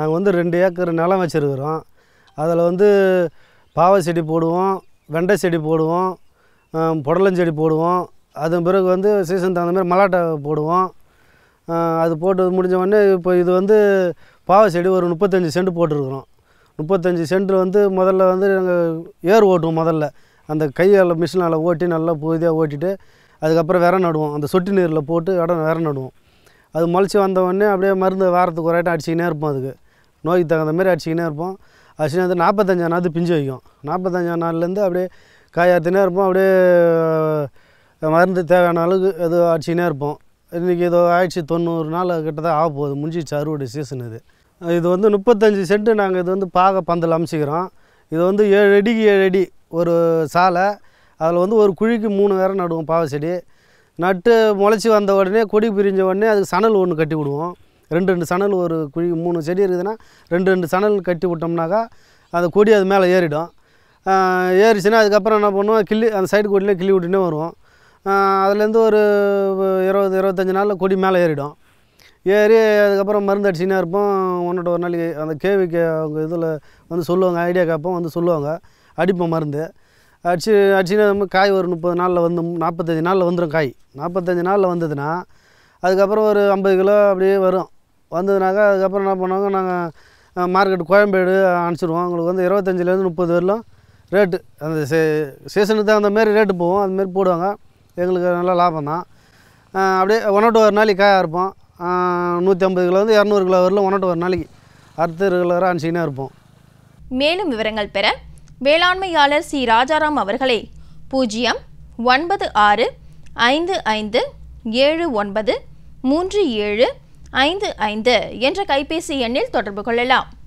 நாங்கள் வந்து ரெண்டு ஏக்கர் நிலம் வச்சுருக்குறோம் அதில் வந்து பாவை செடி போடுவோம் வெண்டை செடி போடுவோம் ஆம், புடலஞ்செடி போடுவோம் அதன் பிறகு வந்து சீசன் தகுந்த மாதிரி மலாட்டை போடுவோம் ஆ, அது போட்டு முடிஞ்ச உடனே இப்போ இது வந்து பாவை செடி ஒரு முப்பத்தஞ்சு சென்ட் போட்டிருக்கிறோம் முப்பத்தஞ்சு சென்ட் வந்து முதல்ல வந்து நாங்கள் ஏர் ஓட்டுவோம் முதல்ல அந்த கையால் மிஷினால் ஓட்டி நல்லா பூதியாக ஓட்டிட்டு அதுக்கப்புறம் விர நடுவோம் அந்த சொட்டு நீரில் போட்டு இடம் விர நடுவோம் அது முளைச்சி வந்த உடனே அப்படியே மருந்து வாரத்துக்கு ஒரு ஐட்டம் அடிச்சிக்கினே இருப்போம் அதுக்கு நோய்க்கு தகுந்த மாதிரி அடிச்சிக்கினே இருப்போம் அடிச்சுனா வந்து நாற்பத்தஞ்சாம் நாள் பிஞ்சு வைக்கும் நாற்பத்தஞ்சாம் நாள்லேருந்து அப்படியே காயாத்தினே இருப்போம் அப்படியே அஹ், மருந்து தேவையான அளவுக்கு இது அடிச்சிக்கினே இருப்போம் இன்றைக்கி இது ஆயிடுச்சு தொண்ணூறு நாள் கிட்ட தான் ஆக போகுது முடிஞ்சிச்சு அறுவடை சீசன் இது இது வந்து முப்பத்தஞ்சு சென்ட்டு நாங்கள் இது வந்து பாக பந்தல் அமைச்சிக்கிறோம் இது வந்து ஏழு அடிக்கு ஏழு அடி ஒரு சாலை அதில் வந்து ஒரு குழிக்கு மூணு வேற நடுவோம் பாவை செடி நட்டு முளைச்சி வந்த உடனே கொடி பிரிஞ்ச உடனே அதுக்கு சணல் ஒன்று கட்டி விடுவோம் ரெண்டு ரெண்டு சணல் ஒரு குழி மூணு செடி இருக்குதுன்னா ரெண்டு ரெண்டு சணல் கட்டி விட்டோம்னாக்கா அந்த கொடி அது மேலே ஏறிடும் ஆஹ் ஏறிச்சுன்னா அதுக்கப்புறம் என்ன பண்ணுவோம் கிள்ளி அந்த சைடு கொடியிலே கிள்ளி விட்டுனே வருவோம் ஆஹ் அதுலேருந்து ஒரு இருபது இருபத்தஞ்சி நாளில் கொடி மேலே ஏறிடும் ஏறி அதுக்கப்புறம் மருந்து அடிச்சுனே இருப்போம் ஒன்றோட ஒரு நாளைக்கு அந்த கேவிக்கு அவங்க இதில் வந்து சொல்லுவாங்க ஐடியா கேட்போம் வந்து சொல்லுவாங்க அடிப்போம் மருந்து அடிச்சு அடிச்சுன்னா நம்ம காய் ஒரு முப்பது நாளில் வந்து நாற்பத்தஞ்சு நாளில் வந்துடும் காய் நாற்பத்தஞ்சு நாளில் வந்ததுன்னா அதுக்கப்புறம் ஒரு ஐம்பது கிலோ அப்படியே வரும் வந்ததுனாக்கா அதுக்கப்புறம் என்ன பண்ணுவாங்க நாங்கள் மார்க்கெட் கோயம்பேடு அனுப்பிச்சிடுவோம் உங்களுக்கு வந்து இருபத்தஞ்சிலேருந்து முப்பது வரலும் ரேட்டு அந்த சீ சீசனுக்கு தகுந்த மாதிரி ரேட்டு போவோம் அதுமாரி போடுவாங்க எங்களுக்கு நல்ல லாபம் தான் அப்படியே ஒன்றோட்டு ஒரு நாளைக்கு காயாக இருப்போம் நூற்றி ஐம்பது கிலோ இரநூறு கிலோ வரலும் ஒன்றோட்டு ஒரு நாளைக்கு அறுத்து ரெகுலராக அனுப்பிச்சிக்கினே இருப்போம் மேலும் விவரங்கள் பெற வேளாண்மையாளர் சி ராஜாராம் அவர்களை பூஜ்ஜியம் ஒன்பது ஆறு ஐந்து ஐந்து ஏழு ஒன்பது மூன்று ஏழு ஐந்து ஐந்து என்ற கைபேசி எண்ணில் தொடர்பு கொள்ளலாம்